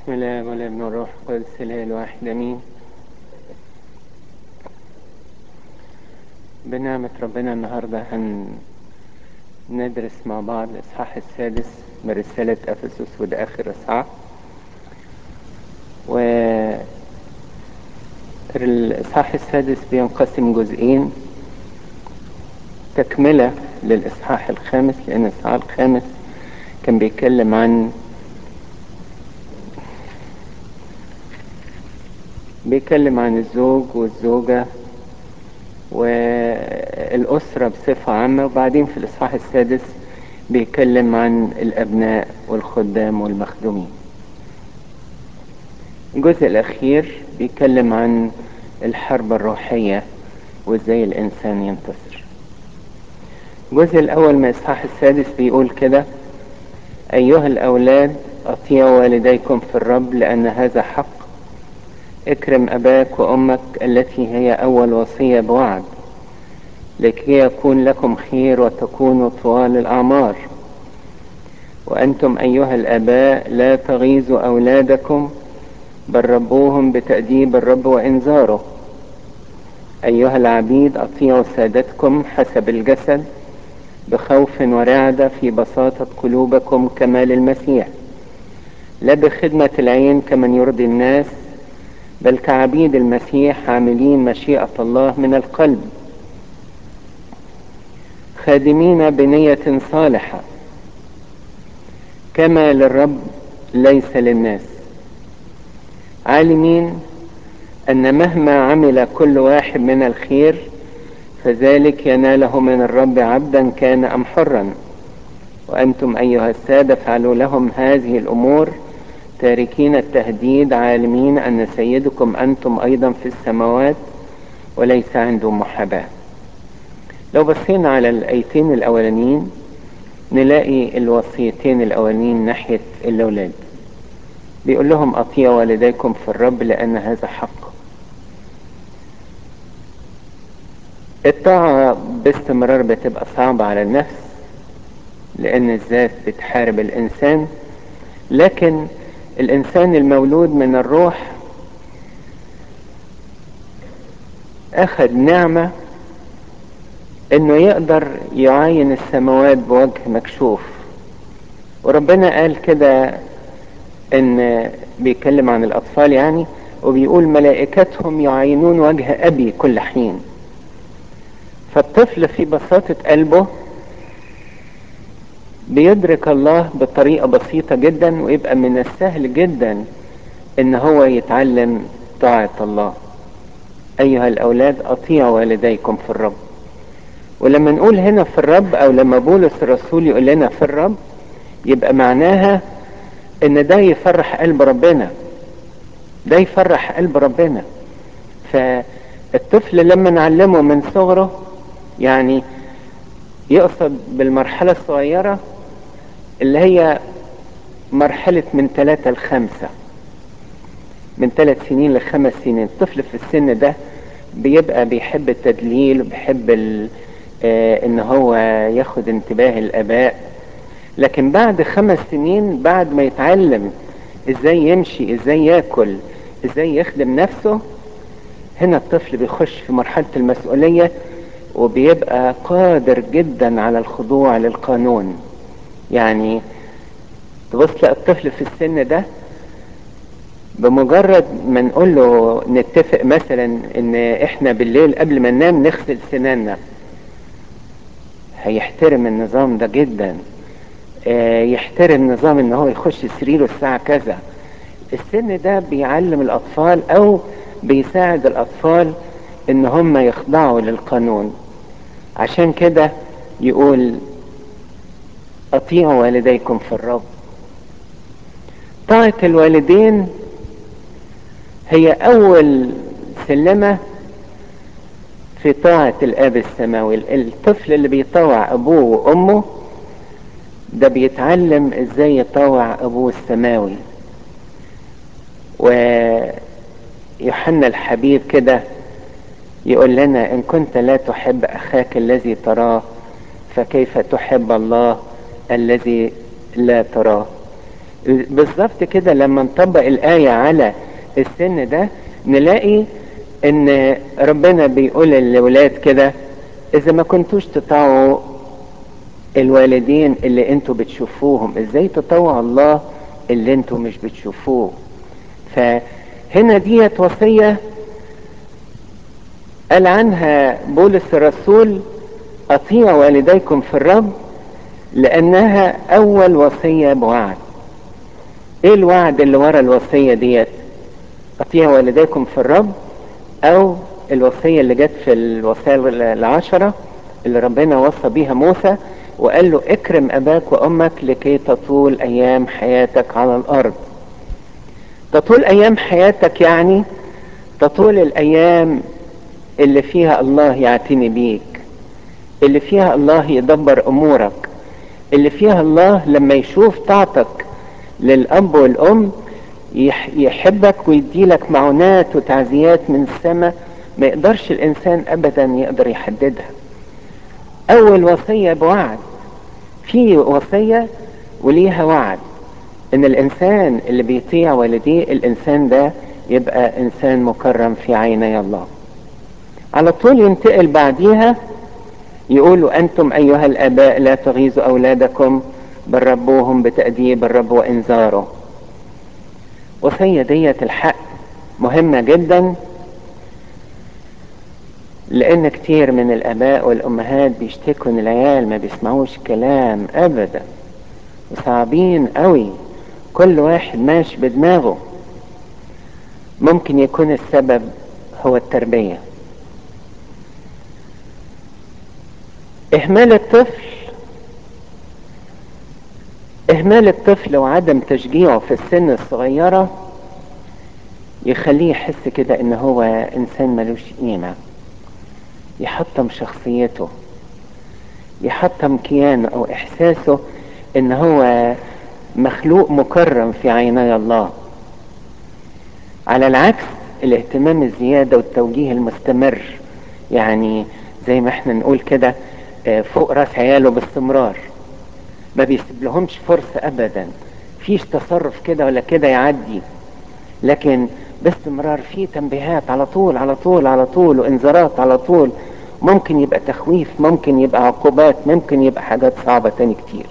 بسم الله والابن والروح القدس الاله الواحد امين بنعمة ربنا النهاردة هندرس مع بعض الإصحاح السادس من رسالة أفسس وده آخر إصحاح و الإصحاح السادس بينقسم جزئين تكملة للإصحاح الخامس لأن الإصحاح الخامس كان بيتكلم عن بيتكلم عن الزوج والزوجة والأسرة بصفة عامة وبعدين في الإصحاح السادس بيتكلم عن الأبناء والخدام والمخدومين الجزء الأخير بيتكلم عن الحرب الروحية وإزاي الإنسان ينتصر الجزء الأول من الإصحاح السادس بيقول كده أيها الأولاد أطيعوا والديكم في الرب لأن هذا حق اكرم أباك وأمك التي هي أول وصية بوعد لكي يكون لكم خير وتكونوا طوال الأعمار وأنتم أيها الآباء لا تغيظوا أولادكم بل ربوهم بتأديب الرب وإنذاره أيها العبيد أطيعوا سادتكم حسب الجسد بخوف ورعدة في بساطة قلوبكم كما للمسيح لا بخدمة العين كمن يرضي الناس بل كعبيد المسيح عاملين مشيئة الله من القلب خادمين بنية صالحة كما للرب ليس للناس عالمين أن مهما عمل كل واحد من الخير فذلك يناله من الرب عبدا كان أم حرا وأنتم أيها السادة فعلوا لهم هذه الأمور تاركين التهديد عالمين أن سيدكم أنتم أيضا في السماوات وليس عنده محاباة لو بصينا على الأيتين الأولانيين نلاقي الوصيتين الأولانيين ناحية الأولاد بيقول لهم أطيعوا والديكم في الرب لأن هذا حق الطاعة باستمرار بتبقى صعبة على النفس لأن الذات بتحارب الإنسان لكن الإنسان المولود من الروح أخذ نعمة إنه يقدر يعاين السماوات بوجه مكشوف وربنا قال كده إن بيتكلم عن الأطفال يعني وبيقول ملائكتهم يعاينون وجه أبي كل حين فالطفل في بساطة قلبه بيدرك الله بطريقة بسيطة جدا ويبقى من السهل جدا ان هو يتعلم طاعة الله ايها الاولاد اطيعوا والديكم في الرب ولما نقول هنا في الرب او لما بولس الرسول يقول لنا في الرب يبقى معناها ان ده يفرح قلب ربنا ده يفرح قلب ربنا فالطفل لما نعلمه من صغره يعني يقصد بالمرحلة الصغيرة اللي هي مرحلة من ثلاثة لخمسة من ثلاث سنين لخمس سنين الطفل في السن ده بيبقى بيحب التدليل وبيحب آه ان هو ياخد انتباه الاباء لكن بعد خمس سنين بعد ما يتعلم ازاي يمشي ازاي ياكل ازاي يخدم نفسه هنا الطفل بيخش في مرحلة المسؤولية وبيبقى قادر جدا على الخضوع للقانون يعني تبص تلاقي الطفل في السن ده بمجرد ما نقول له نتفق مثلا ان احنا بالليل قبل ما ننام نغسل سناننا هيحترم النظام ده جدا اه يحترم نظام ان هو يخش سريره الساعة كذا السن ده بيعلم الاطفال او بيساعد الاطفال ان هم يخضعوا للقانون عشان كده يقول اطيعوا والديكم في الرب طاعة الوالدين هي اول سلمة في طاعة الاب السماوي الطفل اللي بيطوع ابوه وامه ده بيتعلم ازاي يطوع ابوه السماوي ويوحنا الحبيب كده يقول لنا ان كنت لا تحب اخاك الذي تراه فكيف تحب الله الذي لا تراه بالظبط كده لما نطبق الآية على السن ده نلاقي ان ربنا بيقول للولاد كده اذا ما كنتوش تطاوعوا الوالدين اللي انتوا بتشوفوهم ازاي تطوع الله اللي انتوا مش بتشوفوه فهنا ديت وصية قال عنها بولس الرسول اطيع والديكم في الرب لانها اول وصية بوعد ايه الوعد اللي ورا الوصية ديت اطيع والديكم في الرب او الوصية اللي جت في الوصايا العشرة اللي ربنا وصى بيها موسى وقال له اكرم اباك وامك لكي تطول ايام حياتك على الارض تطول ايام حياتك يعني تطول الايام اللي فيها الله يعتني بيك اللي فيها الله يدبر امورك اللي فيها الله لما يشوف طاعتك للاب والام يحبك ويديلك معونات وتعزيات من السماء ما يقدرش الانسان ابدا يقدر يحددها اول وصية بوعد في وصية وليها وعد ان الانسان اللي بيطيع والديه الانسان ده يبقى انسان مكرم في عيني الله على طول ينتقل بعديها يقولوا انتم ايها الاباء لا تغيظوا اولادكم بل ربوهم بتأديب الرب وانذاره وصية ديت الحق مهمة جدا لان كتير من الاباء والامهات بيشتكوا ان العيال ما بيسمعوش كلام ابدا وصعبين قوي كل واحد ماشي بدماغه ممكن يكون السبب هو التربية اهمال الطفل اهمال الطفل وعدم تشجيعه في السن الصغيرة يخليه يحس كده ان هو انسان ملوش قيمة يحطم شخصيته يحطم كيانه او احساسه ان هو مخلوق مكرم في عيني الله على العكس الاهتمام الزيادة والتوجيه المستمر يعني زي ما احنا نقول كده فوق راس عياله باستمرار ما بيسيب لهمش فرصة ابدا فيش تصرف كده ولا كده يعدي لكن باستمرار في تنبيهات على طول على طول على طول وانذارات على طول ممكن يبقى تخويف ممكن يبقى عقوبات ممكن يبقى حاجات صعبة تاني كتير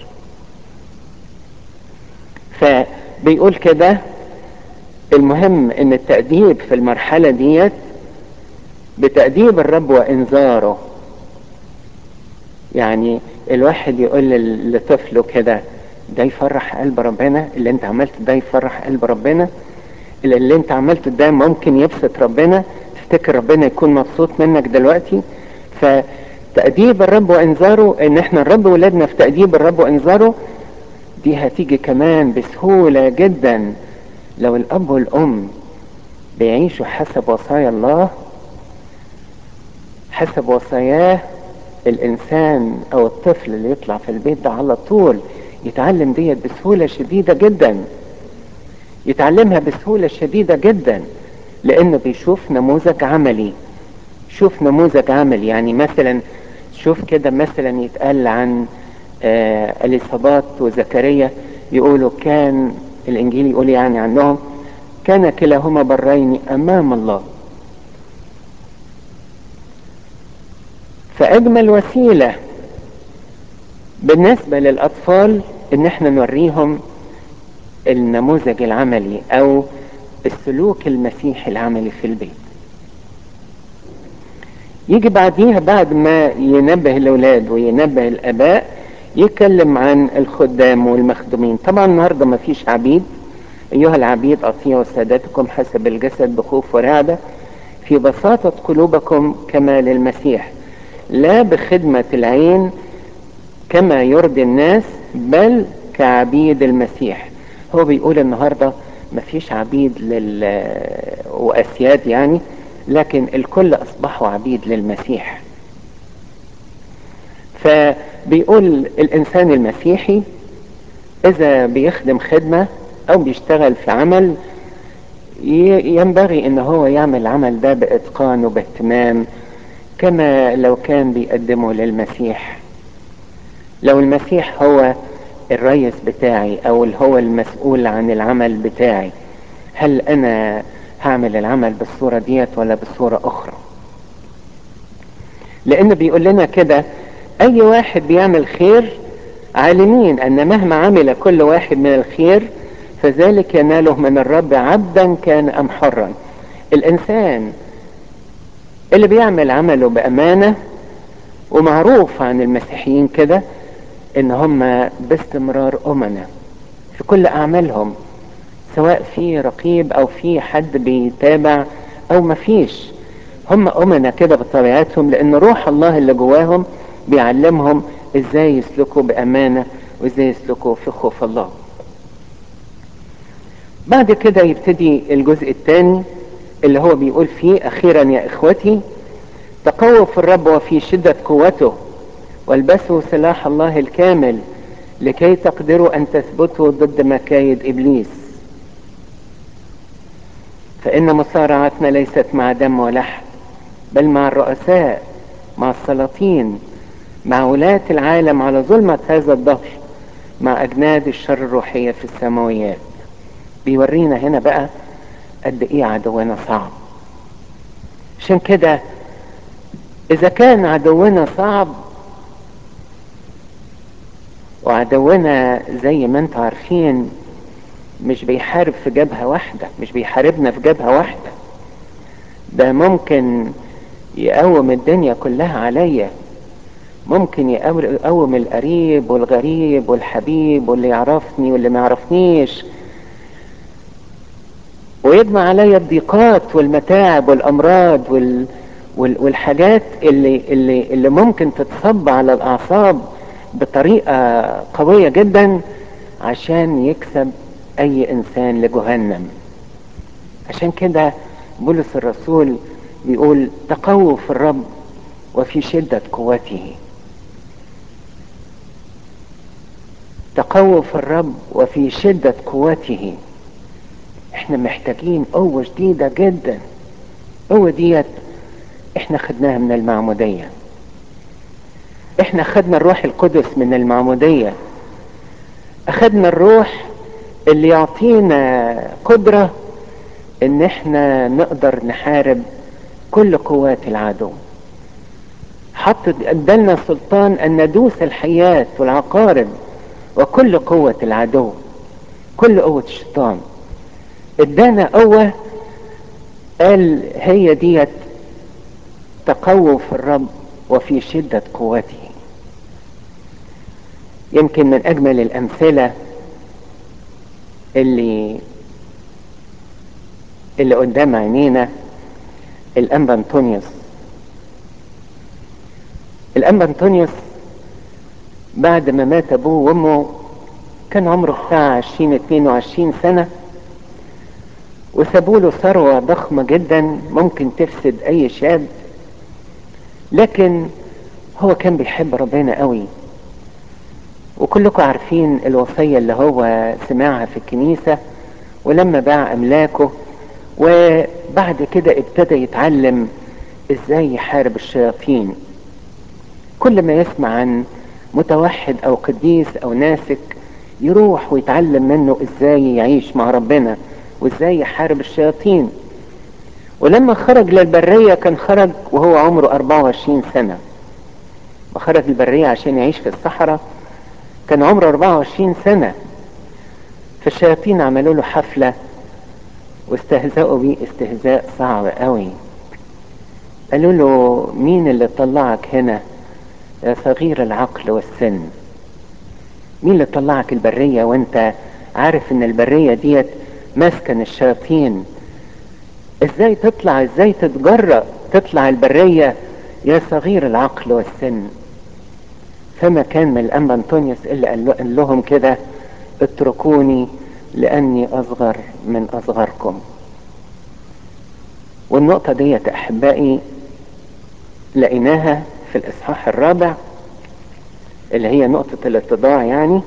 فبيقول كده المهم ان التأديب في المرحلة ديت بتأديب الرب وانذاره يعني الواحد يقول لطفله كده ده يفرح قلب ربنا اللي انت عملته ده يفرح قلب ربنا اللي انت عملته ده ممكن يبسط ربنا تفتكر ربنا يكون مبسوط منك دلوقتي فتأديب الرب وانذاره ان احنا نربي ولادنا في تأديب الرب وانذاره دي هتيجي كمان بسهولة جدا لو الاب والام بيعيشوا حسب وصايا الله حسب وصاياه الانسان او الطفل اللي يطلع في البيت ده على طول يتعلم ديت بسهولة شديدة جدا يتعلمها بسهولة شديدة جدا لانه بيشوف نموذج عملي شوف نموذج عملي يعني مثلا شوف كده مثلا يتقال عن آه اليصابات وزكريا يقولوا كان الانجيل يقول يعني عنهم كان كلاهما برين امام الله فاجمل وسيله بالنسبه للاطفال ان احنا نوريهم النموذج العملي او السلوك المسيحي العملي في البيت يجي بعديها بعد ما ينبه الاولاد وينبه الاباء يتكلم عن الخدام والمخدومين طبعا النهارده ما فيش عبيد ايها العبيد اطيعوا سادتكم حسب الجسد بخوف ورعبه في بساطه قلوبكم كما للمسيح لا بخدمه العين كما يرضي الناس بل كعبيد المسيح هو بيقول النهارده ما فيش عبيد لل واسياد يعني لكن الكل اصبحوا عبيد للمسيح فبيقول الانسان المسيحي اذا بيخدم خدمة او بيشتغل في عمل ينبغي ان هو يعمل العمل ده باتقان وباهتمام كما لو كان بيقدمه للمسيح لو المسيح هو الرئيس بتاعي او اللي هو المسؤول عن العمل بتاعي هل انا هعمل العمل بالصورة ديت ولا بصورة اخرى لان بيقول لنا كده اي واحد بيعمل خير عالمين ان مهما عمل كل واحد من الخير فذلك يناله من الرب عبدا كان ام حرا الانسان اللي بيعمل عمله بامانة ومعروف عن المسيحيين كده ان هم باستمرار امنا في كل اعمالهم سواء في رقيب او في حد بيتابع او مفيش هم امنا كده بطبيعتهم لان روح الله اللي جواهم بيعلمهم ازاي يسلكوا بامانة وازاي يسلكوا في خوف الله بعد كده يبتدي الجزء الثاني اللي هو بيقول فيه اخيرا يا اخوتي تقووا في الرب وفي شدة قوته والبسوا سلاح الله الكامل لكي تقدروا ان تثبتوا ضد مكايد ابليس فان مصارعتنا ليست مع دم ولحم بل مع الرؤساء مع السلاطين مع ولاة العالم على ظلمة هذا الظهر مع اجناد الشر الروحية في السماويات بيورينا هنا بقى قد ايه عدونا صعب عشان كده اذا كان عدونا صعب وعدونا زي ما انتم عارفين مش بيحارب في جبهة واحدة مش بيحاربنا في جبهة واحدة ده ممكن يقوم الدنيا كلها عليا ممكن يقوم القريب والغريب والحبيب واللي يعرفني واللي ما يعرفنيش ويجمع عليا الضيقات والمتاعب والامراض وال والحاجات اللي اللي اللي ممكن تتصب على الاعصاب بطريقه قويه جدا عشان يكسب اي انسان لجهنم عشان كده بولس الرسول بيقول تقووا في الرب وفي شدة قوته تقووا في الرب وفي شدة قوته احنا محتاجين قوة شديدة جدا قوة ديت احنا خدناها من المعمودية احنا خدنا الروح القدس من المعمودية اخدنا الروح اللي يعطينا قدرة ان احنا نقدر نحارب كل قوات العدو حط ادالنا سلطان ان ندوس الحيات والعقارب وكل قوة العدو كل قوة الشيطان ادانا قوة قال هي ديت تقووا في الرب وفي شدة قوته يمكن من اجمل الامثلة اللي اللي قدام عينينا الانبا انطونيوس الانبا انطونيوس بعد ما مات ابوه وامه كان عمره بتاع عشرين اتنين وعشرين سنة وسابوا له ثروة ضخمة جدا ممكن تفسد اي شاب لكن هو كان بيحب ربنا قوي وكلكم عارفين الوصية اللي هو سمعها في الكنيسة ولما باع املاكه وبعد كده ابتدى يتعلم ازاي يحارب الشياطين كل ما يسمع عن متوحد او قديس او ناسك يروح ويتعلم منه ازاي يعيش مع ربنا وازاي يحارب الشياطين ولما خرج للبرية كان خرج وهو عمره 24 سنة ما خرج البرية عشان يعيش في الصحراء كان عمره 24 سنة فالشياطين عملوا له حفلة واستهزأوا بيه استهزاء صعب قوي قالوا له مين اللي طلعك هنا يا صغير العقل والسن مين اللي طلعك البرية وانت عارف ان البرية ديت مسكن الشياطين ازاي تطلع ازاي تتجرأ تطلع البرية يا صغير العقل والسن فما كان من الانبا انطونيوس الا قال لهم كده اتركوني لاني اصغر من اصغركم والنقطة ديت احبائي لقيناها في الاصحاح الرابع اللي هي نقطة الاتضاع يعني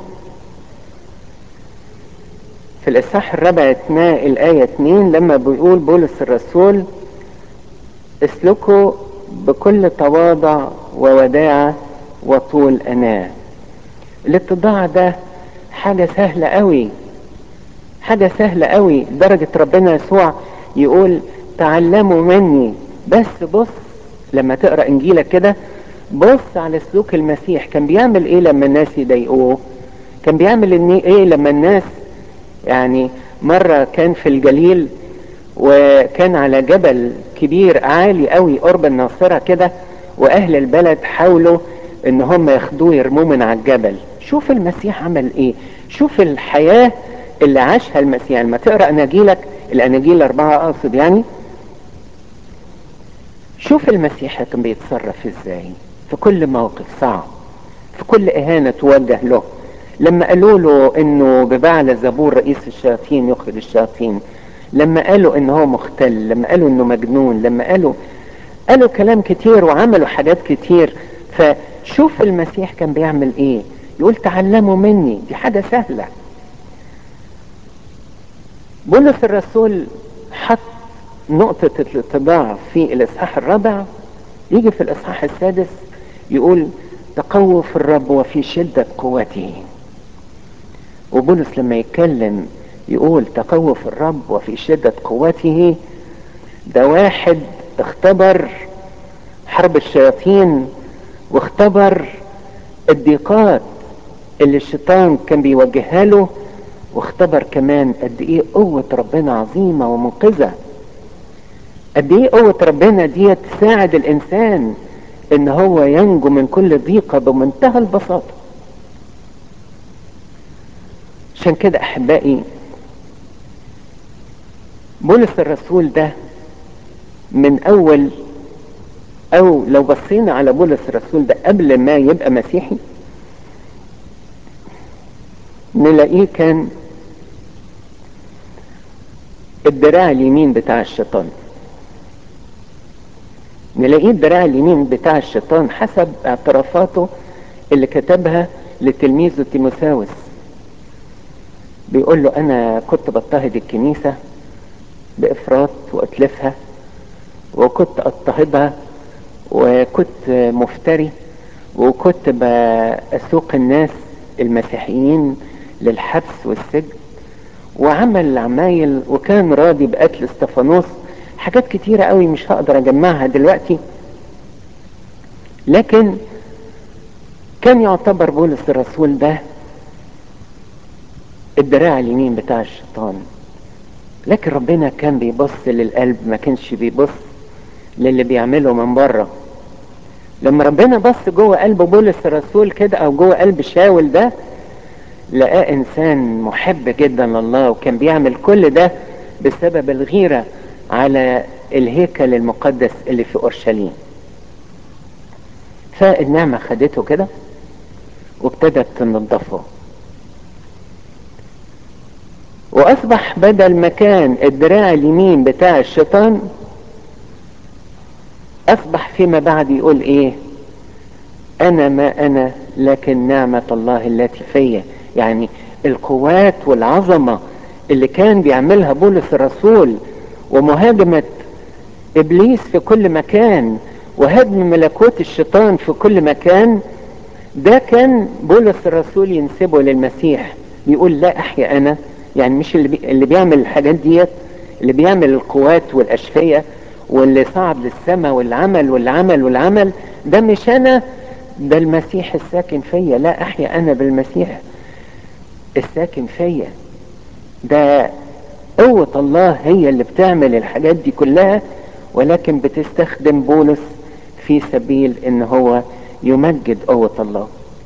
في الاصحاح الرابع اثناء الاية 2 لما بيقول بولس الرسول اسلكوا بكل تواضع ووداعة وطول اناه الاتضاع ده حاجة سهلة قوي حاجة سهلة قوي درجة ربنا يسوع يقول تعلموا مني بس بص لما تقرأ انجيلك كده بص على سلوك المسيح كان بيعمل ايه لما الناس يضايقوه كان بيعمل ايه لما الناس يعني مرة كان في الجليل وكان على جبل كبير عالي قوي قرب الناصرة كده واهل البلد حاولوا ان هم ياخدوه يرموه من على الجبل شوف المسيح عمل ايه شوف الحياة اللي عاشها المسيح لما تقرأ اناجيلك الاناجيل الاربعة اقصد يعني شوف المسيح كان بيتصرف ازاي في كل موقف صعب في كل اهانة توجه له لما قالوا له انه ببعل زبور رئيس الشياطين يخرج الشياطين لما قالوا ان هو مختل لما قالوا انه مجنون لما قالوا قالوا كلام كتير وعملوا حاجات كتير فشوف المسيح كان بيعمل ايه يقول تعلموا مني دي حاجة سهلة بولس الرسول حط نقطة الاتضاع في الاصحاح الرابع يجي في الاصحاح السادس يقول تقووا في الرب وفي شدة قوته وبولس لما يتكلم يقول تقووا في الرب وفي شدة قوته ده واحد اختبر حرب الشياطين واختبر الضيقات اللي الشيطان كان بيوجهها له واختبر كمان قد ايه قوة ربنا عظيمة ومنقذة قد ايه قوة ربنا دي تساعد الانسان ان هو ينجو من كل ضيقة بمنتهى البساطة عشان كده احبائي بولس الرسول ده من اول او لو بصينا على بولس الرسول ده قبل ما يبقى مسيحي نلاقيه كان الدراع اليمين بتاع الشيطان نلاقيه الدراع اليمين بتاع الشيطان حسب اعترافاته اللي كتبها لتلميذه تيموساوس بيقول له انا كنت بضطهد الكنيسة بافراط واتلفها وكنت اضطهدها وكنت مفتري وكنت بسوق الناس المسيحيين للحبس والسجن وعمل عمايل وكان راضي بقتل استفانوس حاجات كتيرة قوي مش هقدر اجمعها دلوقتي لكن كان يعتبر بولس الرسول ده الدراع اليمين بتاع الشيطان لكن ربنا كان بيبص للقلب ما كانش بيبص للي بيعمله من بره لما ربنا بص جوه قلب بولس الرسول كده او جوه قلب شاول ده لقاه انسان محب جدا لله وكان بيعمل كل ده بسبب الغيرة على الهيكل المقدس اللي في اورشليم فالنعمة خدته كده وابتدت تنظفه واصبح بدل مكان الدراع اليمين بتاع الشيطان اصبح فيما بعد يقول ايه انا ما انا لكن نعمة الله التي فيا يعني القوات والعظمة اللي كان بيعملها بولس الرسول ومهاجمة ابليس في كل مكان وهدم ملكوت الشيطان في كل مكان ده كان بولس الرسول ينسبه للمسيح بيقول لا احيا انا يعني مش اللي, بي اللي بيعمل الحاجات ديت اللي بيعمل القوات والاشفية واللي صعد للسماء والعمل والعمل والعمل ده مش انا ده المسيح الساكن فيا لا احيا انا بالمسيح الساكن فيا ده قوة الله هي اللي بتعمل الحاجات دي كلها ولكن بتستخدم بولس في سبيل ان هو يمجد قوة الله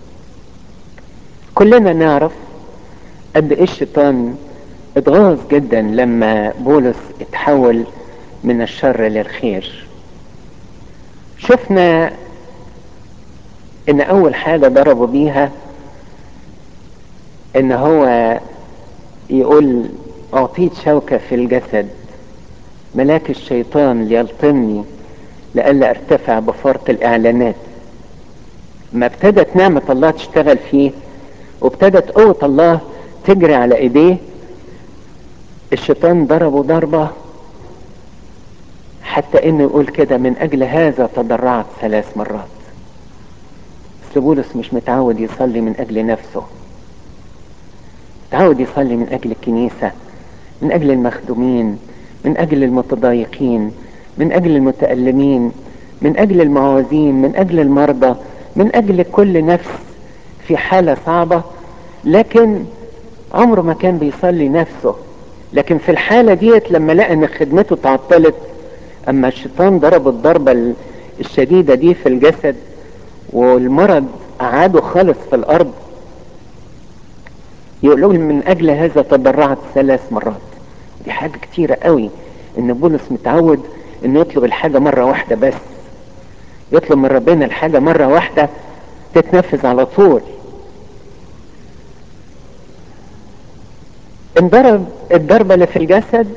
كلنا نعرف قد ايه الشيطان اتغاظ جدا لما بولس اتحول من الشر للخير شفنا ان اول حاجة ضربوا بيها ان هو يقول اعطيت شوكة في الجسد ملاك الشيطان ليلطمني لئلا ارتفع بفرط الاعلانات ما ابتدت نعمة الله تشتغل فيه وابتدت قوة الله تجري على ايديه الشيطان ضربه ضربة حتى انه يقول كده من اجل هذا تضرعت ثلاث مرات بس بولس مش متعود يصلي من اجل نفسه تعود يصلي من اجل الكنيسة من اجل المخدومين من اجل المتضايقين من اجل المتألمين من اجل المعوزين من اجل المرضى من اجل كل نفس في حالة صعبة لكن عمره ما كان بيصلي نفسه لكن في الحالة ديت لما لقى ان خدمته تعطلت اما الشيطان ضرب الضربة الشديدة دي في الجسد والمرض قعده خالص في الارض يقولون من اجل هذا تضرعت ثلاث مرات دي حاجة كتيرة قوي ان بولس متعود انه يطلب الحاجة مرة واحدة بس يطلب من ربنا الحاجة مرة واحدة تتنفذ على طول انضرب الضربة اللي في الجسد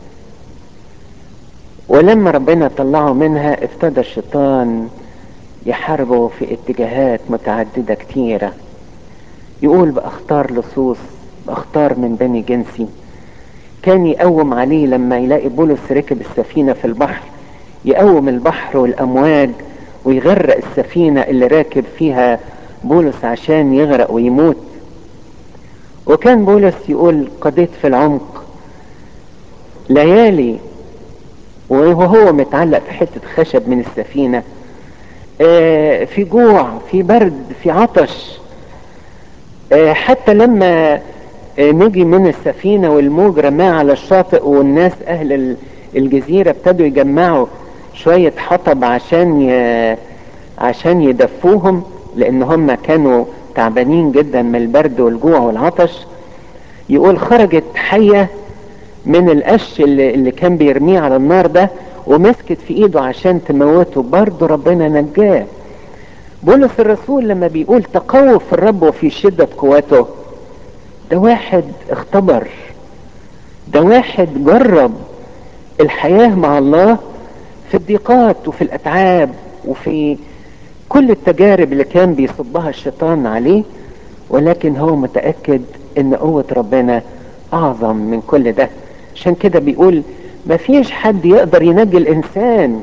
ولما ربنا طلعه منها ابتدى الشيطان يحاربه في اتجاهات متعددة كتيرة يقول بأختار لصوص بأختار من بني جنسي كان يقوم عليه لما يلاقي بولس ركب السفينة في البحر يقوم البحر والأمواج ويغرق السفينة اللي راكب فيها بولس عشان يغرق ويموت وكان بولس يقول قضيت في العمق ليالي وهو متعلق في حتة خشب من السفينة آه في جوع في برد في عطش آه حتى لما آه نجي من السفينة والموج رماه على الشاطئ والناس اهل الجزيرة ابتدوا يجمعوا شوية حطب عشان ي... عشان يدفوهم لان هم كانوا تعبانين جدا من البرد والجوع والعطش يقول خرجت حية من القش اللي, اللي كان بيرميه على النار ده ومسكت في ايده عشان تموته برضه ربنا نجاه بولس الرسول لما بيقول تقوى في الرب وفي شدة قوته ده واحد اختبر ده واحد جرب الحياة مع الله في الضيقات وفي الاتعاب وفي كل التجارب اللي كان بيصبها الشيطان عليه ولكن هو متأكد ان قوة ربنا اعظم من كل ده عشان كده بيقول مفيش حد يقدر ينجي الانسان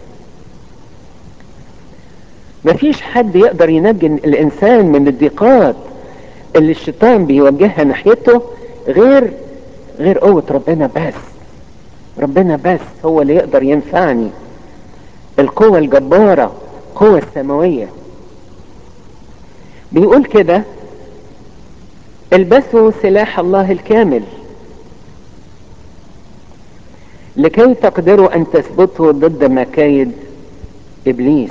مفيش حد يقدر ينجي الانسان من الضيقات اللي الشيطان بيوجهها ناحيته غير غير قوة ربنا بس ربنا بس هو اللي يقدر ينفعني القوة الجبارة القوة السماوية بيقول كده البسوا سلاح الله الكامل لكي تقدروا ان تثبتوا ضد مكايد ابليس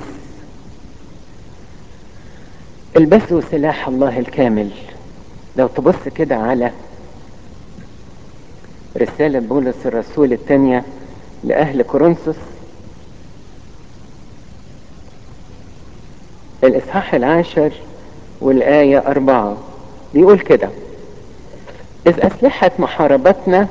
البسوا سلاح الله الكامل لو تبص كده على رسالة بولس الرسول الثانية لأهل كورنثوس الإصحاح العاشر والآية أربعة بيقول كده إذ أسلحة محاربتنا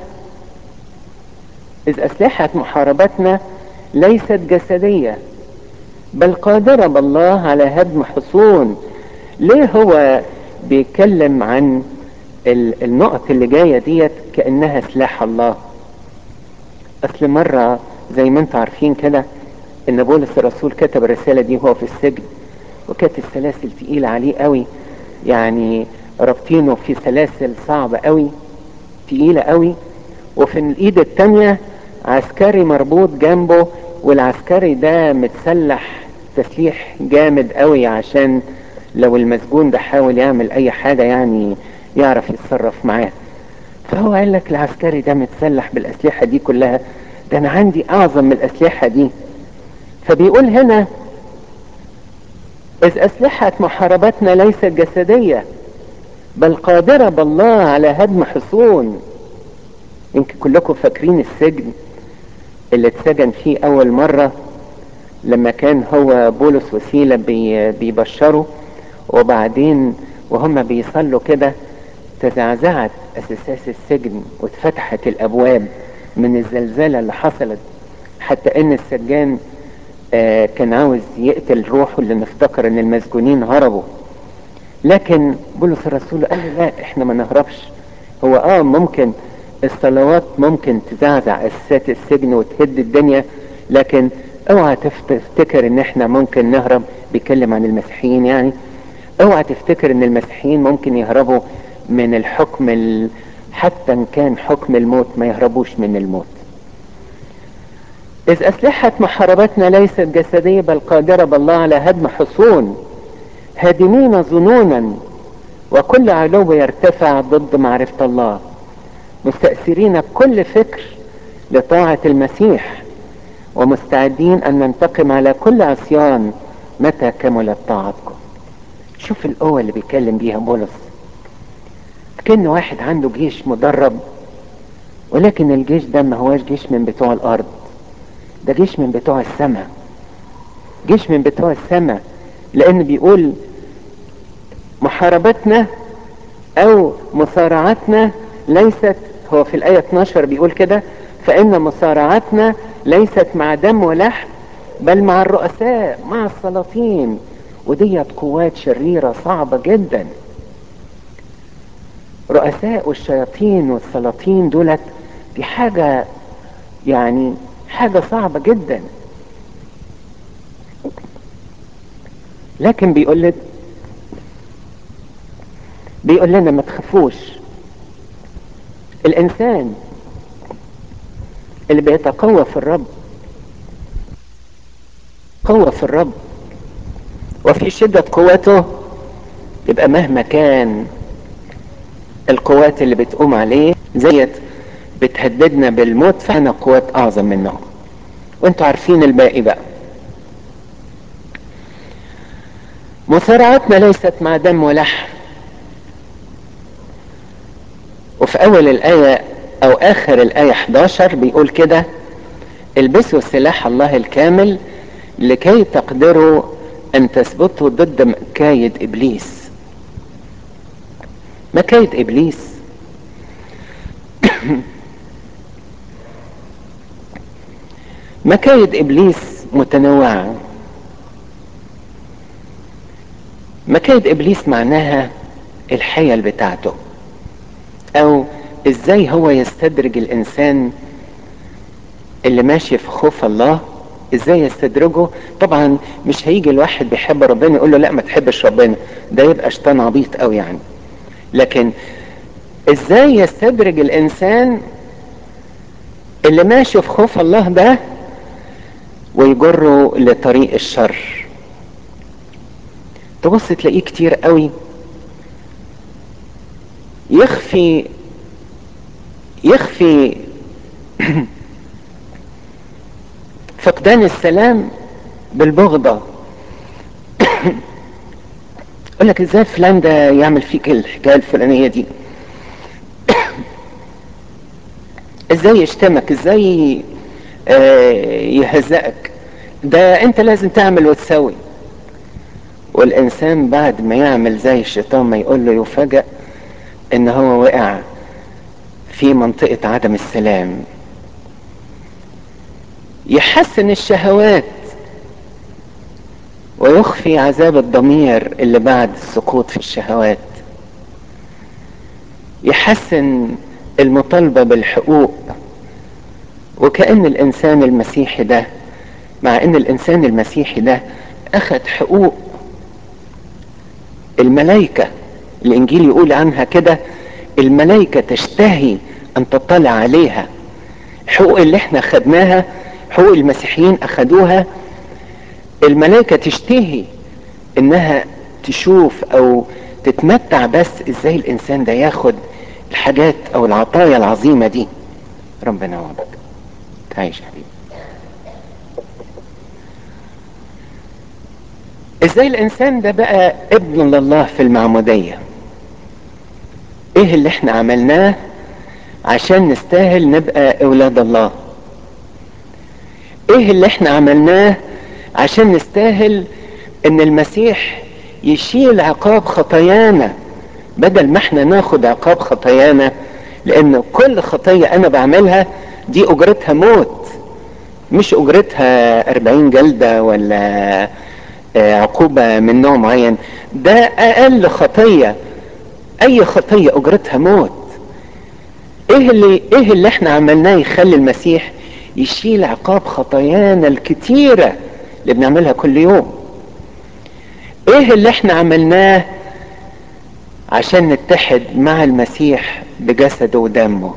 إذ أسلحة محاربتنا ليست جسدية بل قادرة بالله على هدم حصون ليه هو بيتكلم عن النقط اللي جاية ديت كأنها سلاح الله أصل مرة زي ما انتم عارفين كده إن بولس الرسول كتب الرسالة دي وهو في السجن وكانت السلاسل تقيلة عليه قوي يعني رابطينه في سلاسل صعبة قوي تقيلة قوي وفي الايد التانية عسكري مربوط جنبه والعسكري ده متسلح تسليح جامد قوي عشان لو المسجون ده حاول يعمل اي حاجة يعني يعرف يتصرف معاه فهو قال لك العسكري ده متسلح بالاسلحة دي كلها ده انا عندي اعظم من الاسلحة دي فبيقول هنا إذ أسلحة محاربتنا ليست جسدية بل قادرة بالله على هدم حصون يمكن كلكم فاكرين السجن اللي اتسجن فيه أول مرة لما كان هو بولس وسيلة بي بيبشروا وبعدين وهم بيصلوا كده تزعزعت أساسات السجن واتفتحت الأبواب من الزلزلة اللي حصلت حتى إن السجان آه كان عاوز يقتل روحه اللي نفتكر ان المسجونين هربوا لكن بولس الرسول قال له لا احنا ما نهربش هو اه ممكن الصلوات ممكن تزعزع اساسات السجن وتهد الدنيا لكن اوعى تفتكر ان احنا ممكن نهرب بيتكلم عن المسيحيين يعني اوعى تفتكر ان المسيحيين ممكن يهربوا من الحكم ال... حتى ان كان حكم الموت ما يهربوش من الموت إذ أسلحة محاربتنا ليست جسدية بل قادرة بالله على هدم حصون هادمين ظنونا وكل علو يرتفع ضد معرفة الله مستأثرين كل فكر لطاعة المسيح ومستعدين أن ننتقم على كل عصيان متى كملت طاعتكم شوف القوة اللي بيتكلم بيها بولس كأن واحد عنده جيش مدرب ولكن الجيش ده ما هواش جيش من بتوع الأرض ده جيش من بتوع السماء جيش من بتوع السماء لأن بيقول محاربتنا أو مصارعتنا ليست هو في الآية 12 بيقول كده فإن مصارعتنا ليست مع دم ولحم بل مع الرؤساء مع السلاطين وديت قوات شريرة صعبة جدا رؤساء والشياطين والسلاطين دولت دي حاجة يعني حاجة صعبة جدا لكن بيقول لك بيقول لنا ما تخافوش الانسان اللي بيتقوى في الرب قوة في الرب وفي شدة قوته يبقى مهما كان القوات اللي بتقوم عليه زيت بتهددنا بالموت فانا قوات اعظم منهم وانتوا عارفين الباقي بقى مصارعتنا ليست مع دم ولحم وفي اول الايه او اخر الايه 11 بيقول كده البسوا سلاح الله الكامل لكي تقدروا ان تثبتوا ضد مكايد ابليس مكايد ابليس مكايد ابليس متنوعه مكايد ابليس معناها الحيل بتاعته او ازاي هو يستدرج الانسان اللي ماشي في خوف الله ازاي يستدرجه طبعا مش هيجي الواحد بيحب ربنا يقول له لا ما تحبش ربنا ده يبقى شيطان عبيط قوي يعني لكن ازاي يستدرج الانسان اللي ماشي في خوف الله ده ويجره لطريق الشر تبص تلاقيه كتير قوي يخفي يخفي فقدان السلام بالبغضة يقول لك ازاي فلان ده يعمل فيك الحكايه الفلانيه دي ازاي يشتمك ازاي آه يهزئك ده انت لازم تعمل وتسوي والانسان بعد ما يعمل زي الشيطان ما يقول له يفاجأ ان هو وقع في منطقة عدم السلام يحسن الشهوات ويخفي عذاب الضمير اللي بعد السقوط في الشهوات يحسن المطالبة بالحقوق وكأن الإنسان المسيحي ده مع أن الإنسان المسيحي ده أخذ حقوق الملائكة الإنجيل يقول عنها كده الملائكة تشتهي أن تطلع عليها حقوق اللي احنا خدناها حقوق المسيحيين أخدوها الملائكة تشتهي انها تشوف او تتمتع بس ازاي الانسان ده ياخد الحاجات او العطايا العظيمة دي ربنا وعدك تعيش حبيبي ازاي الانسان ده بقى ابن لله في المعمودية ايه اللي احنا عملناه عشان نستاهل نبقى اولاد الله ايه اللي احنا عملناه عشان نستاهل ان المسيح يشيل عقاب خطايانا بدل ما احنا ناخد عقاب خطايانا لان كل خطية انا بعملها دي اجرتها موت مش اجرتها اربعين جلدة ولا عقوبة من نوع معين ده اقل خطية اي خطية اجرتها موت ايه اللي ايه اللي احنا عملناه يخلي المسيح يشيل عقاب خطايانا الكتيره اللي بنعملها كل يوم ايه اللي احنا عملناه عشان نتحد مع المسيح بجسده ودمه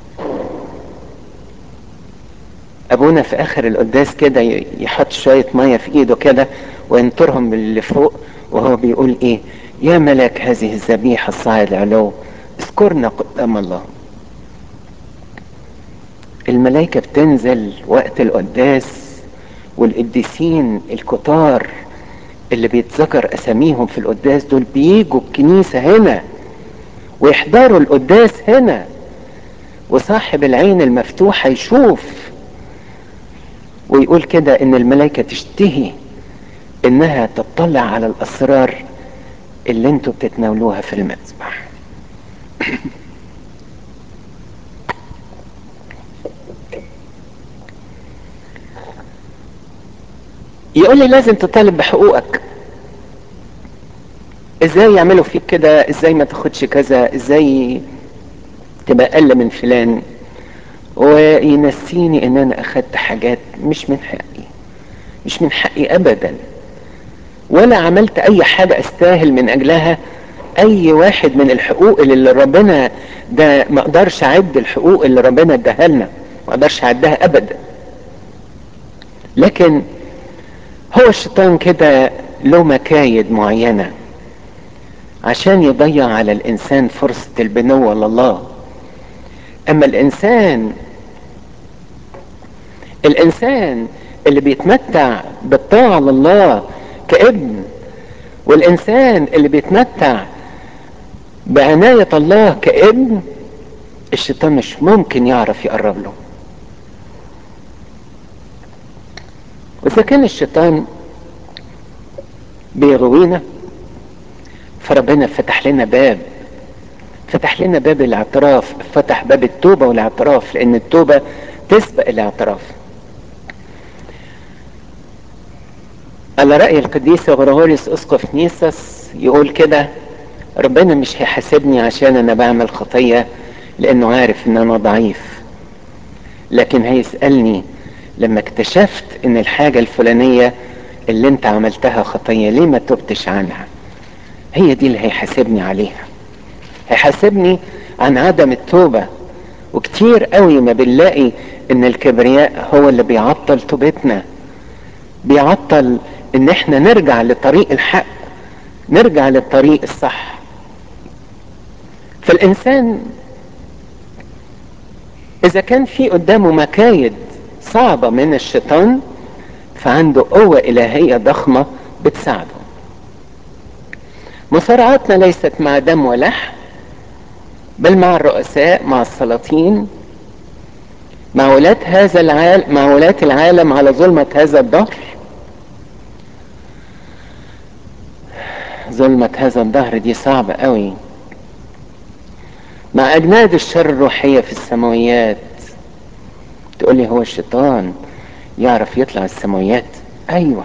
ابونا في اخر القداس كده يحط شوية مية في ايده كده وينطرهم اللي فوق وهو بيقول ايه يا ملاك هذه الذبيحة الصاعد العلو اذكرنا قدام الله الملائكة بتنزل وقت القداس والقديسين الكتار اللي بيتذكر اساميهم في القداس دول بيجوا الكنيسة هنا ويحضروا القداس هنا وصاحب العين المفتوحة يشوف ويقول كده ان الملائكة تشتهي انها تطلع على الاسرار اللي انتوا بتتناولوها في المذبح يقول لي لازم تطالب بحقوقك ازاي يعملوا فيك كده ازاي ما تاخدش كذا ازاي تبقى اقل من فلان وينسيني ان انا اخدت حاجات مش من حقي مش من حقي ابدا ولا عملت اي حاجة استاهل من اجلها اي واحد من الحقوق اللي ربنا ده ما اقدرش اعد الحقوق اللي ربنا اداها لنا ما اقدرش اعدها ابدا لكن هو الشيطان كده له مكايد معينة عشان يضيع على الانسان فرصة البنوة لله اما الانسان الانسان اللي بيتمتع بالطاعة لله كابن والانسان اللي بيتمتع بعناية الله كابن الشيطان مش ممكن يعرف يقرب له واذا كان الشيطان بيغوينا فربنا فتح لنا باب فتح لنا باب الاعتراف فتح باب التوبة والاعتراف لان التوبة تسبق الاعتراف على رأي القديس غرغوريوس اسقف نيسس يقول كده ربنا مش هيحاسبني عشان انا بعمل خطية لانه عارف ان انا ضعيف لكن هيسألني لما اكتشفت ان الحاجة الفلانية اللي انت عملتها خطية ليه ما تبتش عنها هي دي اللي هيحاسبني عليها هيحاسبني عن عدم التوبة وكتير قوي ما بنلاقي ان الكبرياء هو اللي بيعطل توبتنا بيعطل ان احنا نرجع لطريق الحق نرجع للطريق الصح فالانسان اذا كان في قدامه مكايد صعبة من الشيطان فعنده قوة الهية ضخمة بتساعده مصارعاتنا ليست مع دم ولحم بل مع الرؤساء مع السلاطين مع ولاة هذا العالم مع ولاة العالم على ظلمة هذا الدهر ظلمة هذا الدهر دي صعبة قوي مع أجناد الشر الروحية في السماويات تقولي هو الشيطان يعرف يطلع السماويات أيوة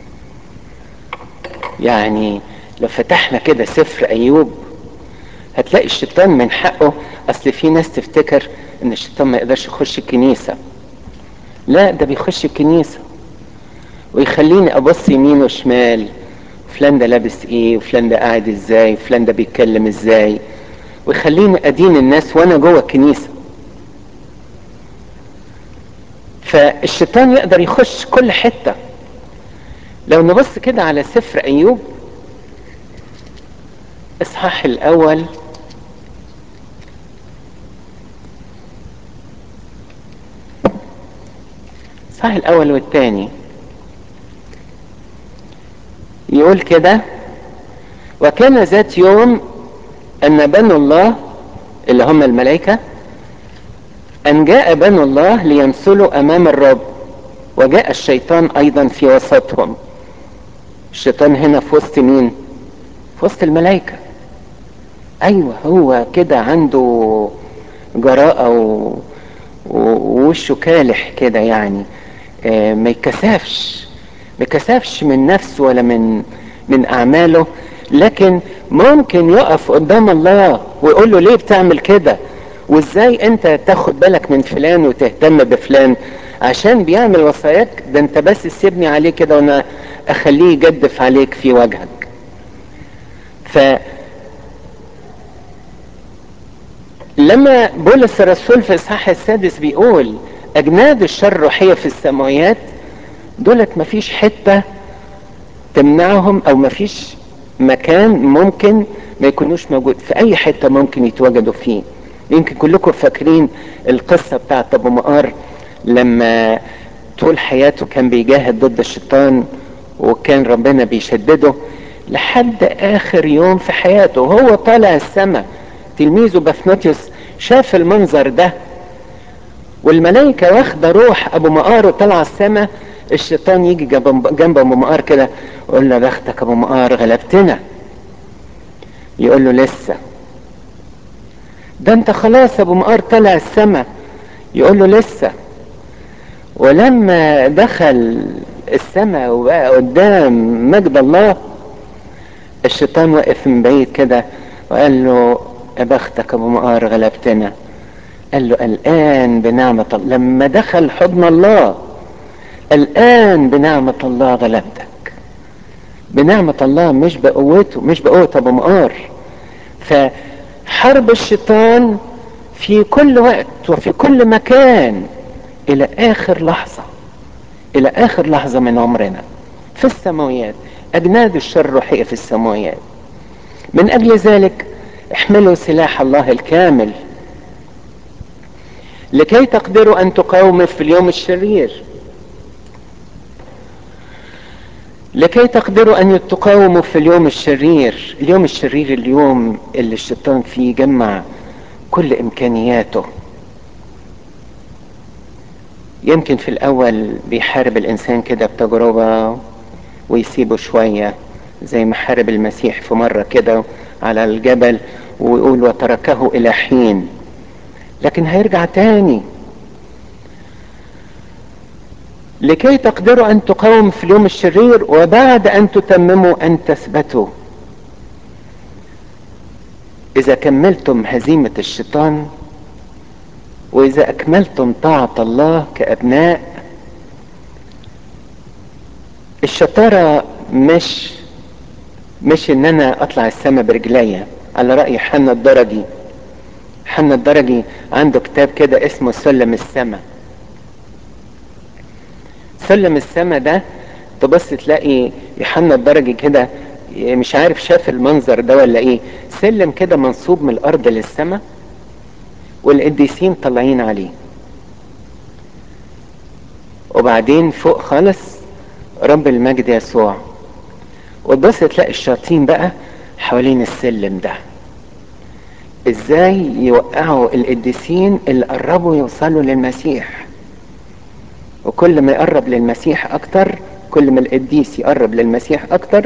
يعني لو فتحنا كده سفر أيوب هتلاقي الشيطان من حقه أصل في ناس تفتكر إن الشيطان ما يقدرش يخش الكنيسة لا ده بيخش الكنيسة ويخليني أبص يمين وشمال فلان ده لابس ايه وفلان ده قاعد ازاي وفلان ده بيتكلم ازاي ويخليني ادين الناس وانا جوه الكنيسه فالشيطان يقدر يخش كل حته لو نبص كده على سفر ايوب اصحاح الاول اصحاح الاول والثاني يقول كده وكان ذات يوم ان بنو الله اللي هم الملائكة ان جاء بنو الله ليمثلوا امام الرب وجاء الشيطان ايضا في وسطهم الشيطان هنا في وسط مين في وسط الملائكة ايوه هو كده عنده جراءة و... ووشه كالح كده يعني آه ما يكسفش ما يكسفش من نفسه ولا من من اعماله لكن ممكن يقف قدام الله ويقول له ليه بتعمل كده وازاي انت تاخد بالك من فلان وتهتم بفلان عشان بيعمل وصاياك ده انت بس سيبني عليه كده وانا اخليه يجدف عليك في وجهك ف لما بولس الرسول في الاصحاح السادس بيقول اجناد الشر الروحيه في السماويات دولت مفيش حته تمنعهم او مفيش مكان ممكن ما يكونوش موجود في اي حته ممكن يتواجدوا فيه يمكن كلكم فاكرين القصه بتاعت ابو مقار لما طول حياته كان بيجاهد ضد الشيطان وكان ربنا بيشدده لحد اخر يوم في حياته وهو طالع السماء تلميذه بثنوتيوس شاف المنظر ده والملائكة واخدة روح ابو مقار وطلع السماء الشيطان يجي جنب جنب ابو مقار كده يقول له بختك ابو مقار غلبتنا يقول له لسه ده انت خلاص ابو مقار طلع السماء يقول له لسه ولما دخل السماء وبقى قدام مجد الله الشيطان وقف من بعيد كده وقال له يا بختك ابو مقار غلبتنا قال له الان بنعمة الله لما دخل حضن الله الان بنعمة الله غلبتك بنعمة الله مش بقوته مش بقوة ابو مقار فحرب الشيطان في كل وقت وفي كل مكان الى اخر لحظة الى اخر لحظة من عمرنا في السماويات اجناد الشر الروحية في السماويات من اجل ذلك احملوا سلاح الله الكامل لكي تقدروا ان تقاوموا في اليوم الشرير لكي تقدروا ان تقاوموا في اليوم الشرير اليوم الشرير اليوم اللي الشيطان فيه جمع كل امكانياته يمكن في الاول بيحارب الانسان كده بتجربة ويسيبه شوية زي ما حارب المسيح في مرة كده على الجبل ويقول وتركه الى حين لكن هيرجع تاني لكي تقدروا ان تقاوموا في اليوم الشرير وبعد ان تتمموا ان تثبتوا اذا كملتم هزيمة الشيطان واذا اكملتم طاعة الله كابناء الشطارة مش مش ان انا اطلع السما برجليا على رأي حنا الدرجي حنا الدرجي عنده كتاب كده اسمه سلم السما سلم السما ده تبص تلاقي يوحنا الدرجي كده مش عارف شاف المنظر ده ولا ايه سلم كده منصوب من الارض للسما والقديسين طالعين عليه وبعدين فوق خالص رب المجد يسوع وتبص تلاقي الشياطين بقى حوالين السلم ده ازاي يوقعوا القديسين اللي قربوا يوصلوا للمسيح وكل ما يقرب للمسيح اكتر كل ما القديس يقرب للمسيح اكتر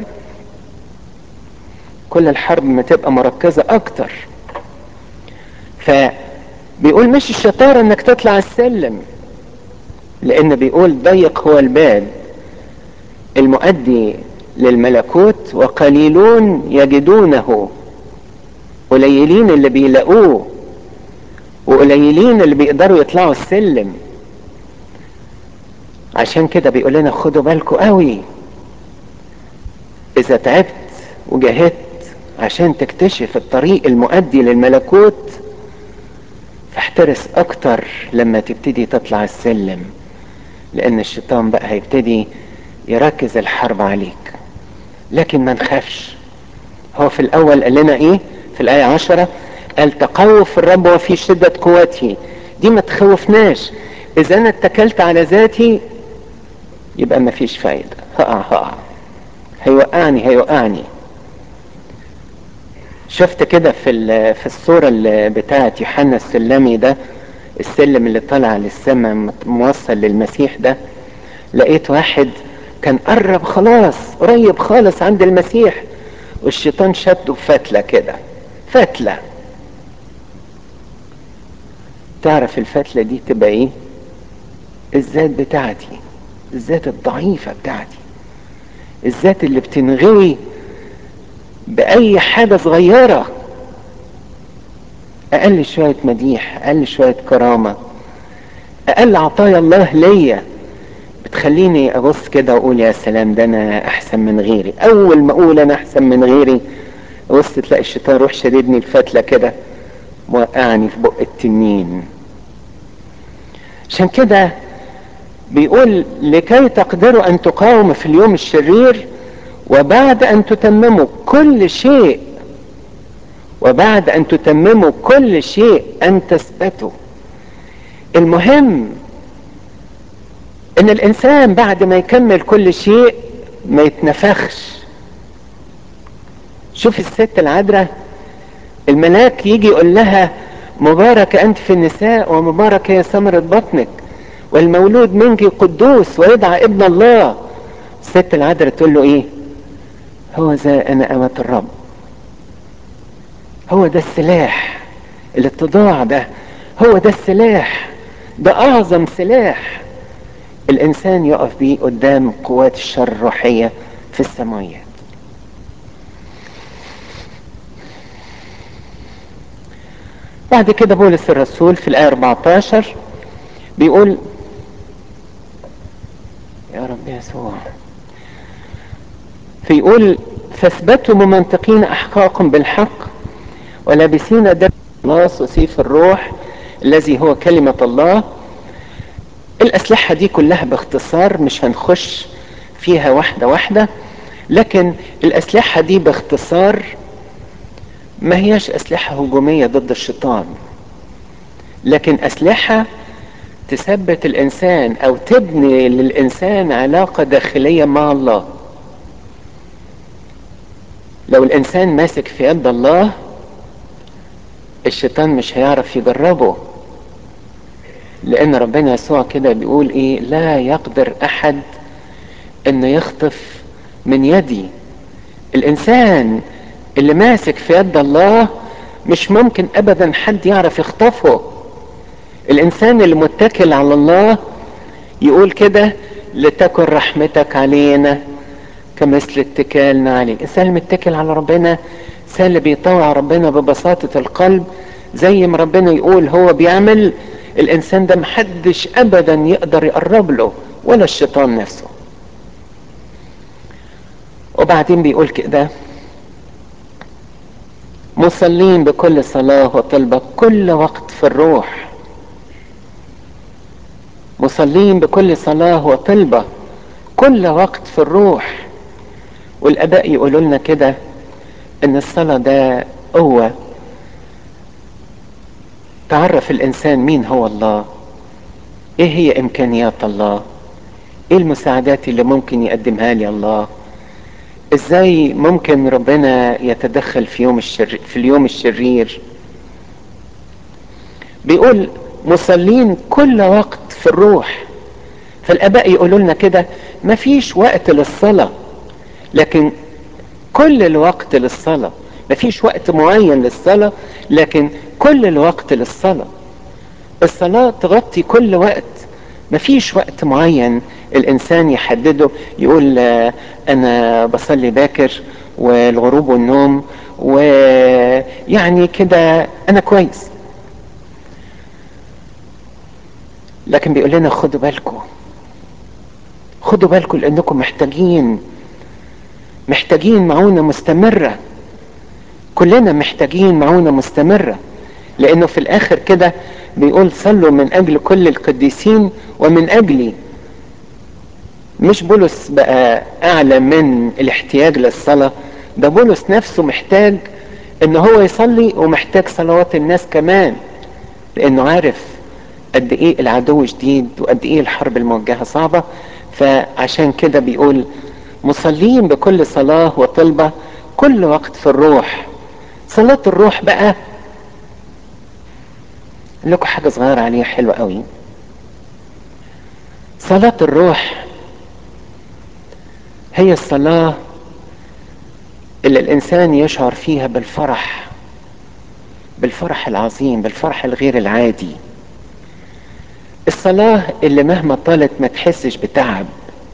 كل الحرب ما تبقى مركزة اكتر فبيقول مش الشطارة انك تطلع السلم لان بيقول ضيق هو الباب المؤدي للملكوت وقليلون يجدونه قليلين اللي بيلاقوه وقليلين اللي بيقدروا يطلعوا السلم عشان كده بيقول لنا خدوا بالكم قوي اذا تعبت وجاهدت عشان تكتشف الطريق المؤدي للملكوت فاحترس اكتر لما تبتدي تطلع السلم لان الشيطان بقى هيبتدي يركز الحرب عليك لكن ما نخافش هو في الاول قال لنا ايه في الايه عشرة قال تقووا في الرب وفي شدة قوته دي ما تخوفناش اذا انا اتكلت على ذاتي يبقى ما فيش فايدة هقع هقع هيوقعني هيوقعني شفت كده في في الصورة اللي بتاعت يوحنا السلمي ده السلم اللي طالع للسماء موصل للمسيح ده لقيت واحد كان قرب خلاص قريب خالص عند المسيح والشيطان شده بفتلة كده فتلة تعرف الفتلة دي تبقى ايه الذات بتاعتي الذات الضعيفة بتاعتي الذات اللي بتنغوي بأي حاجة صغيرة أقل شوية مديح أقل شوية كرامة أقل عطايا الله ليا بتخليني أبص كده وأقول يا سلام ده أنا أحسن من غيري أول ما أقول أنا أحسن من غيري بص تلاقي الشيطان روح شددني الفتلة كده موقعني في بق التنين عشان كده بيقول لكي تقدروا ان تقاوموا في اليوم الشرير وبعد ان تتمموا كل شيء وبعد ان تتمموا كل شيء ان تثبتوا المهم ان الانسان بعد ما يكمل كل شيء ما يتنفخش شوف الست العذراء الملاك يجي يقول لها مبارك انت في النساء ومبارك هي ثمرة بطنك والمولود منك قدوس ويدعى ابن الله الست العذراء تقول له ايه هو ذا انا امة الرب هو ده السلاح الاتضاع ده هو ده السلاح ده اعظم سلاح الانسان يقف بيه قدام قوات الشر الروحية في السماويات بعد كده بولس الرسول في الآية 14 بيقول يا رب يسوع فيقول فاثبتوا ممنطقين أحقاكم بالحق ولابسين دم الناس وسيف الروح الذي هو كلمة الله الأسلحة دي كلها باختصار مش هنخش فيها واحدة واحدة لكن الأسلحة دي باختصار ما هياش أسلحة هجومية ضد الشيطان لكن أسلحة تثبت الإنسان أو تبني للإنسان علاقة داخلية مع الله لو الإنسان ماسك في يد الله الشيطان مش هيعرف يجربه لأن ربنا يسوع كده بيقول إيه لا يقدر أحد إنه يخطف من يدي الإنسان اللي ماسك في يد الله مش ممكن ابدا حد يعرف يخطفه الانسان اللي متكل على الله يقول كده لتكن رحمتك علينا كمثل اتكالنا عليك الانسان المتكل على ربنا الانسان اللي بيطوع ربنا ببساطة القلب زي ما ربنا يقول هو بيعمل الانسان ده محدش ابدا يقدر يقرب له ولا الشيطان نفسه وبعدين بيقول كده مصلين بكل صلاة وطلبة كل وقت في الروح مصلين بكل صلاة وطلبة كل وقت في الروح والاباء يقولوا لنا كده ان الصلاة ده قوة تعرف الانسان مين هو الله ايه هي امكانيات الله ايه المساعدات اللي ممكن يقدمها لي الله ازاي ممكن ربنا يتدخل في يوم الشر في اليوم الشرير بيقول مصلين كل وقت في الروح فالاباء يقولوا لنا كده مفيش وقت للصلاه لكن كل الوقت للصلاه مفيش وقت معين للصلاه لكن كل الوقت للصلاه الصلاه تغطي كل وقت مفيش وقت معين الانسان يحدده يقول انا بصلي باكر والغروب والنوم ويعني كده انا كويس لكن بيقول لنا خدوا بالكم خدوا بالكم لانكم محتاجين محتاجين معونة مستمرة كلنا محتاجين معونة مستمرة لانه في الاخر كده بيقول صلوا من اجل كل القديسين ومن اجلي مش بولس بقى اعلى من الاحتياج للصلاة ده بولس نفسه محتاج ان هو يصلي ومحتاج صلوات الناس كمان لانه عارف قد ايه العدو شديد وقد ايه الحرب الموجهة صعبة فعشان كده بيقول مصلين بكل صلاة وطلبة كل وقت في الروح صلاة الروح بقى لكم حاجة صغيرة عليها حلوة قوي صلاة الروح هي الصلاة اللي الإنسان يشعر فيها بالفرح بالفرح العظيم بالفرح الغير العادي الصلاة اللي مهما طالت ما تحسش بتعب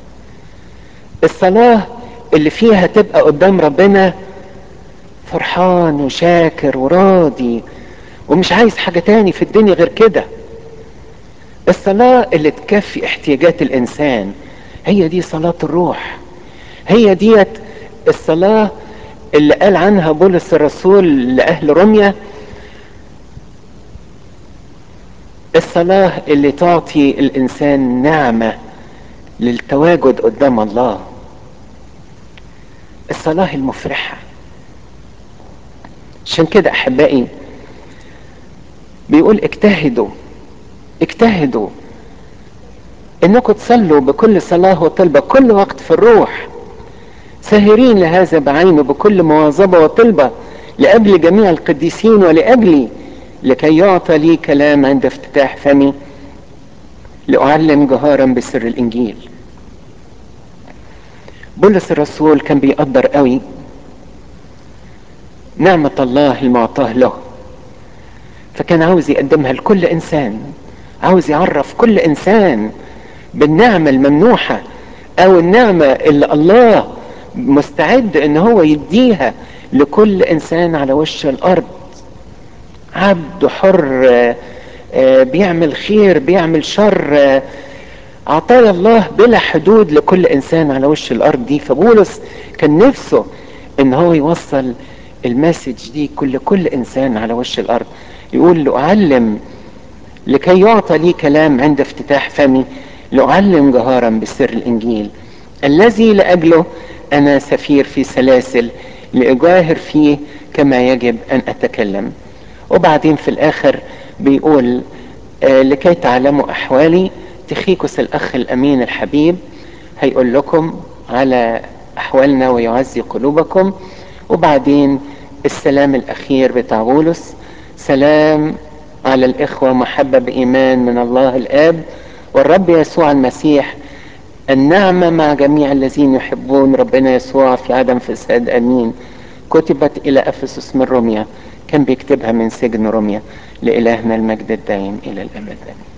الصلاة اللي فيها تبقى قدام ربنا فرحان وشاكر وراضي ومش عايز حاجة تاني في الدنيا غير كده الصلاة اللي تكفي احتياجات الإنسان هي دي صلاة الروح هي ديت الصلاة اللي قال عنها بولس الرسول لأهل روميا الصلاة اللي تعطي الإنسان نعمة للتواجد قدام الله الصلاة المفرحة عشان كده أحبائي بيقول اجتهدوا اجتهدوا انكم تصلوا بكل صلاة وطلبة كل وقت في الروح ساهرين لهذا بعينه بكل مواظبة وطلبة لأجل جميع القديسين ولأجلي لكي يعطى لي كلام عند افتتاح فمي لأعلم جهارا بسر الإنجيل بولس الرسول كان بيقدر قوي نعمة الله المعطاه له فكان عاوز يقدمها لكل إنسان عاوز يعرف كل إنسان بالنعمة الممنوحة أو النعمة اللي الله مستعد إن هو يديها لكل إنسان على وش الأرض عبد حر بيعمل خير بيعمل شر عطايا الله بلا حدود لكل انسان على وش الارض دي فبولس كان نفسه ان هو يوصل المسج دي كل كل انسان على وش الارض يقول لأعلم لكي يعطى لي كلام عند افتتاح فمي لأعلم جهارا بسر الانجيل الذي لاجله انا سفير في سلاسل لاجاهر فيه كما يجب ان اتكلم وبعدين في الاخر بيقول آه لكي تعلموا احوالي تخيكس الاخ الامين الحبيب هيقول لكم على احوالنا ويعزي قلوبكم وبعدين السلام الاخير بتاع بولس سلام على الاخوه محبه بايمان من الله الاب والرب يسوع المسيح النعمه مع جميع الذين يحبون ربنا يسوع في عدم فساد امين كتبت الى افسس من روميا كان بيكتبها من سجن روميا لالهنا المجد الدائم الى الابد امين